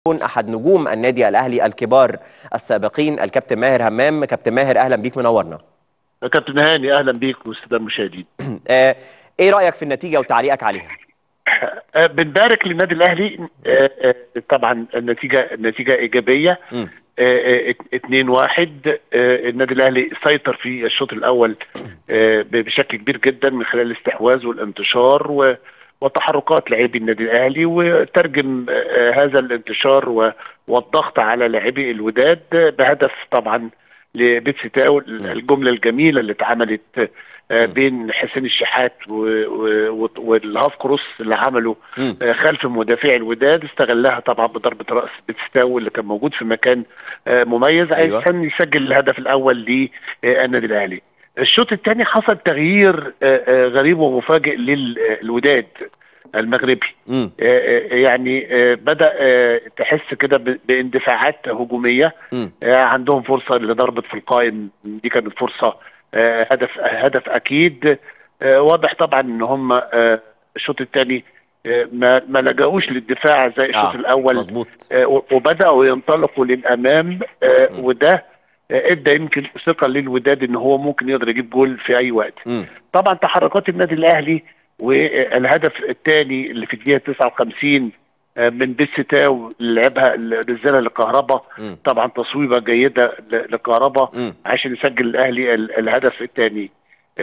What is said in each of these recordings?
يكون احد نجوم النادي الاهلي الكبار السابقين الكابتن ماهر همام كابتن ماهر اهلا بيك منورنا كابتن هاني اهلا بيك والساده المشاهدين آه، ايه رايك في النتيجه وتعليقك عليها آه، بنبارك للنادي الاهلي آه، آه، طبعا النتيجه النتيجه ايجابيه مم. 2 1 النادي الاهلي سيطر في الشوط الاول آه، بشكل كبير جدا من خلال الاستحواذ والانتشار و وتحركات لاعبي النادي الاهلي وترجم آه، هذا الانتشار و- والضغط على لاعبي الوداد بهدف طبعا لبيتسي تاو الجمله الجميله اللي اتعملت آه، بين حسين الشحات و- و- و- والهاف كروس اللي عمله مم. آه، خلف مدافع الوداد استغلها طبعا بضربه راس بتستاو اللي كان موجود في مكان آه، مميز أيوة. عشان يسجل الهدف الاول للنادي الاهلي. الشوط الثاني حصل تغيير آه، آه، غريب ومفاجئ للوداد المغربي مم. آه، آه، يعني آه، بدا آه، تحس كده ب- باندفاعات هجوميه مم. آه، عندهم فرصه لضربه في القائم دي كانت فرصه آه، هدف هدف اكيد آه، واضح طبعا ان هم آه، الشوط الثاني ما ما لجأوش للدفاع زي الشوط آه، الاول مظبوط آه، و- وبداوا ينطلقوا للامام آه، مم. وده آه، ادى يمكن ثقه للوداد ان هو ممكن يقدر يجيب جول في اي وقت مم. طبعا تحركات النادي الاهلي والهدف الثاني اللي في الدقيقه 59 آه، من بيستاو اللي لعبها الرزاله لكهربا مم. طبعا تصويبه جيده ل- لكهربا مم. عشان يسجل الاهلي ال- الهدف الثاني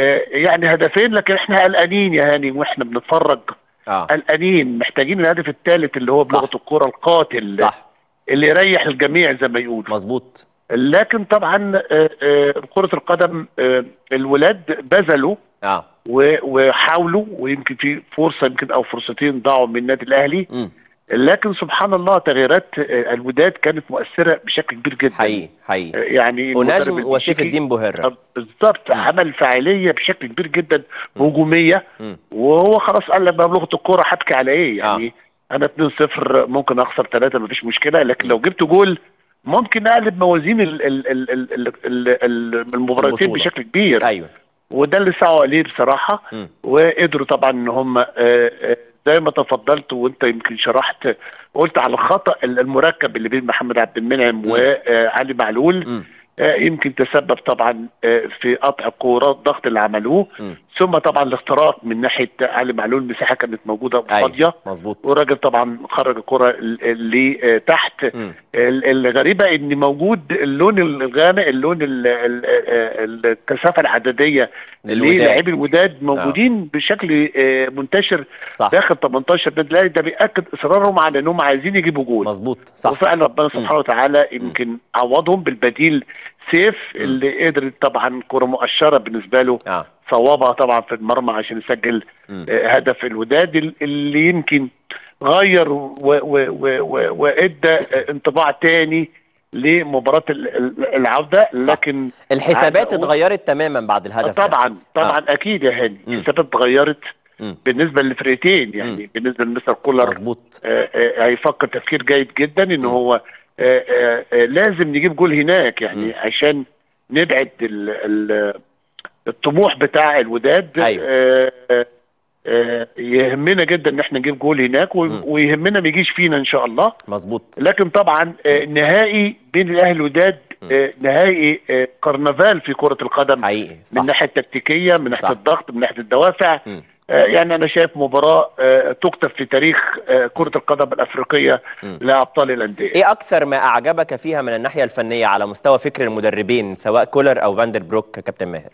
يعني هدفين لكن احنا قلقانين يا هاني واحنا بنتفرج اه قلقانين محتاجين الهدف الثالث اللي هو صح. بلغه الكره القاتل صح اللي يريح الجميع زي ما يقولوا مظبوط لكن طبعا آه، آه، كره القدم آه، الولاد بذلوا اه و- وحاولوا ويمكن في فرصه يمكن او فرصتين ضاعوا من النادي الاهلي مم. لكن سبحان الله تغييرات آه، الوداد كانت مؤثره بشكل كبير جدا حقيقي آه، حقيقي يعني ونجم المدرب وسيف المكسيكي- الدين بوهره آه، بالظبط مم. عمل فاعليه بشكل كبير جدا هجوميه مم. وهو خلاص قال لما بلغه الكوره هبكي على ايه آه. يعني انا 2-0 ممكن اخسر ثلاثه مفيش مشكله لكن لو جبت جول ممكن اقلب موازين ال- ال- ال- ال- ال- ال- ال- المباراتين البطولة. بشكل كبير ايوه وده اللي سعوا عليه بصراحه مم. وقدروا طبعا ان هم آه، آه، زي ما تفضلت وانت يمكن شرحت قلت على الخطا المركب اللي بين محمد عبد المنعم مم. وعلي معلول مم. آه، يمكن تسبب طبعا آه، في قطع الكوره الضغط اللي عملوه مم. ثم طبعا الاختراق من ناحيه علي معلول مساحه كانت موجوده ايوه فاضيه مظبوط والراجل طبعا خرج الكره اللي آه، تحت مم. ال- الغريبه ان موجود اللون الغامق اللون ال- ال- ال- الكثافه العدديه للوداد. للاعبي الوداد موجودين بشكل آه، منتشر صح داخل 18 نادي الاهلي ده بياكد اصرارهم على انهم عايزين يجيبوا جول مظبوط صح وفعلا ربنا سبحانه وتعالى يمكن عوضهم بالبديل سيف اللي قدر طبعا كره مؤشره بالنسبه له اه صوابها طبعا في المرمى عشان يسجل مم. آه، هدف الوداد ال- اللي يمكن غير و- و- و- و- وادى آه، انطباع تاني لمباراه ال- ال- العوده صح. لكن الحسابات عايز أقول- اتغيرت تماما بعد الهدف ده. طبعا طبعا اكيد يا هاني مم. الحسابات اتغيرت مم. بالنسبه للفرقتين يعني بالنسبه لمستر كولر مظبوط آه، آه، هيفكر تفكير جيد جدا ان مم. هو آه، آه، آه، لازم نجيب جول هناك يعني مم. عشان نبعد ال- ال- الطموح بتاع الوداد أيوة. آه، آه، آه، يهمنا جدا ان احنا نجيب جول هناك و- مم. ويهمنا ما يجيش فينا ان شاء الله مظبوط لكن طبعا آه، نهائي بين الاهلي والوداد آه، نهائي آه، كرنفال في كره القدم حقيقي من صح الناحيه التكتيكيه من ناحيه صح. الضغط من ناحيه الدوافع مم. آه، يعني انا شايف مباراه آه، تكتب في تاريخ آه، كره القدم الافريقيه مم. لابطال الانديه ايه اكثر ما اعجبك فيها من الناحيه الفنيه على مستوى فكر المدربين سواء كولر او فاندر بروك كابتن ماهر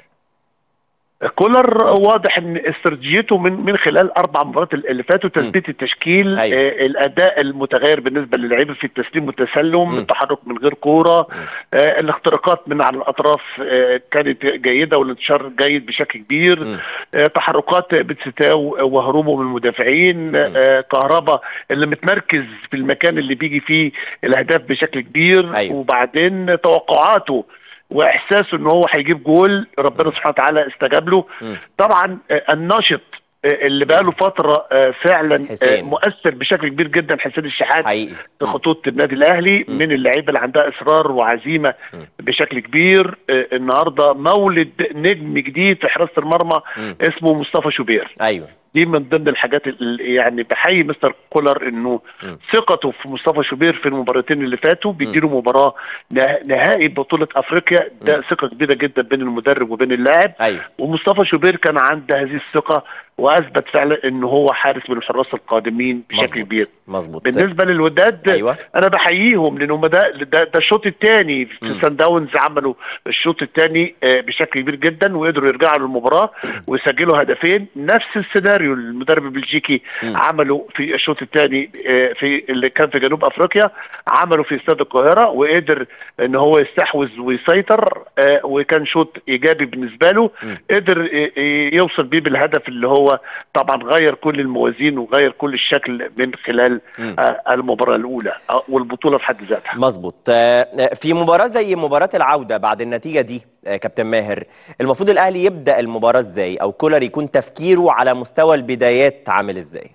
كولر واضح ان استراتيجيته من من خلال اربع مباريات اللي فاتوا تثبيت التشكيل أيوة. آه الاداء المتغير بالنسبه للعيبه في التسليم والتسلم مم. التحرك من غير كوره آه الاختراقات من على الاطراف آه كانت جيده والانتشار جيد بشكل كبير مم. آه تحركات بتستاو وهروبه من المدافعين آه كهربا اللي متمركز في المكان اللي بيجي فيه الاهداف بشكل كبير أيوة. وبعدين توقعاته واحساسه ان هو هيجيب جول ربنا سبحانه وتعالى استجاب له مم. طبعا آه، الناشط آه، اللي بقاله فتره آه، فعلا آه، حسين. مؤثر بشكل كبير جدا حسين الشحات حقيقي في خطوط النادي الاهلي مم. من اللعيبه اللي عندها اصرار وعزيمه مم. بشكل كبير آه، النهارده مولد نجم جديد في حراسه المرمى مم. اسمه مصطفى شوبير ايوه دي من ضمن الحاجات اللي يعني بحيي مستر كولر انه مم. ثقته في مصطفى شوبير في المباراتين اللي فاتوا بيديله مباراه نه- نهائي بطوله افريقيا ده ثقه كبيره جدا بين المدرب وبين اللاعب ايوه ومصطفى شوبير كان عنده هذه الثقه واثبت فعلا ان هو حارس من الحراس القادمين بشكل مظبوط. كبير مظبوط بالنسبه للوداد ايوه انا بحييهم لان هم ده ده, ده الشوط الثاني في مم. سان داونز عملوا الشوط الثاني بشكل كبير جدا وقدروا يرجعوا للمباراه ويسجلوا هدفين نفس السيناريو المدرب البلجيكي مم. عملوا في الشوط الثاني في اللي كان في جنوب افريقيا عملوا في استاد القاهره وقدر ان هو يستحوذ ويسيطر آه، وكان شوط ايجابي بالنسبه له مم. قدر ي- ي- يوصل بيه بالهدف اللي هو طبعا غير كل الموازين وغير كل الشكل من خلال مم. آه، المباراه الاولى آه، والبطوله في حد ذاتها مظبوط آه، في مباراة زي مباراة العودة بعد النتيجة دي آه، كابتن ماهر المفروض الأهلي يبدأ المباراة ازاي أو كولر يكون تفكيره على مستوى البدايات عامل ازاي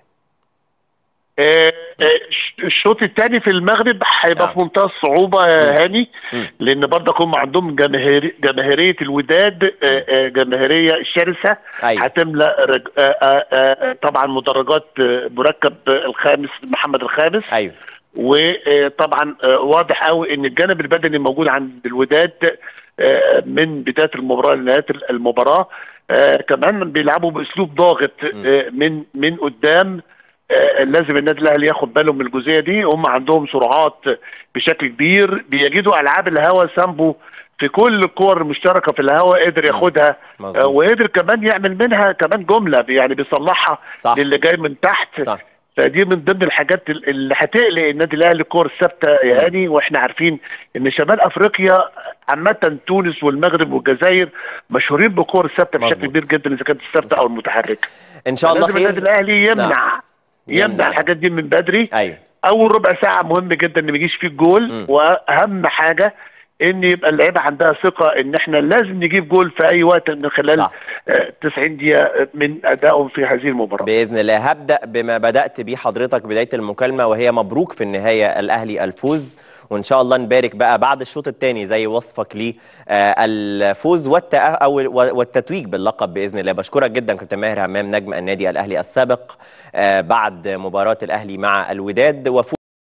آه، آه، الشوط الثاني في المغرب هيبقى نعم. في منتهى الصعوبه يا هاني مم. لان برضك هم عندهم جماهير جماهيريه الوداد آه، آه، جماهيريه شرسه أيوة هتملا رج... آه، آه، آه، طبعا مدرجات آه، مركب الخامس محمد الخامس أيوة وطبعا واضح قوي ان الجانب البدني موجود عند الوداد آه، من بدايه المباراه لنهايه المباراه آه، كمان بيلعبوا باسلوب ضاغط آه، من من قدام آه، لازم النادي الاهلي ياخد باله من الجزئيه دي هم عندهم سرعات بشكل كبير بيجدوا العاب الهوا سامبو في كل الكور المشتركه في الهواء قدر ياخدها آه، مظبوط وقدر كمان يعمل منها كمان جمله يعني بيصلحها صح للي جاي من تحت صح فدي من ضمن الحاجات ال- اللي هتقلق النادي الاهلي الكور الثابته يا هاني واحنا عارفين ان شمال افريقيا عامه تونس والمغرب والجزائر مشهورين بالكور الثابته بشكل مظبوط. كبير جدا اذا كانت الثابته او المتحركه إن شاء الله لازم النادي خير الاهلي يمنع نعم. يمنع, يمنع. الحاجات دي من بدري أيوة اول ربع ساعه مهم جدا ان ما يجيش فيه الجول مم. واهم حاجه ان يبقى اللعيبه عندها ثقه ان احنا لازم نجيب جول في اي وقت من خلال صح. آه، 90 دقيقه من ادائهم في هذه المباراه بإذن الله هبدأ بما بدأت بيه حضرتك بداية المكالمة وهي مبروك في النهاية الأهلي الفوز وإن شاء الله نبارك بقى بعد الشوط الثاني زي وصفك ليه آه، الفوز والتأ... أو والتتويج باللقب بإذن الله بشكرك جدا كابتن ماهر همام نجم النادي الأهلي السابق آه، بعد مباراة الأهلي مع الوداد وفوز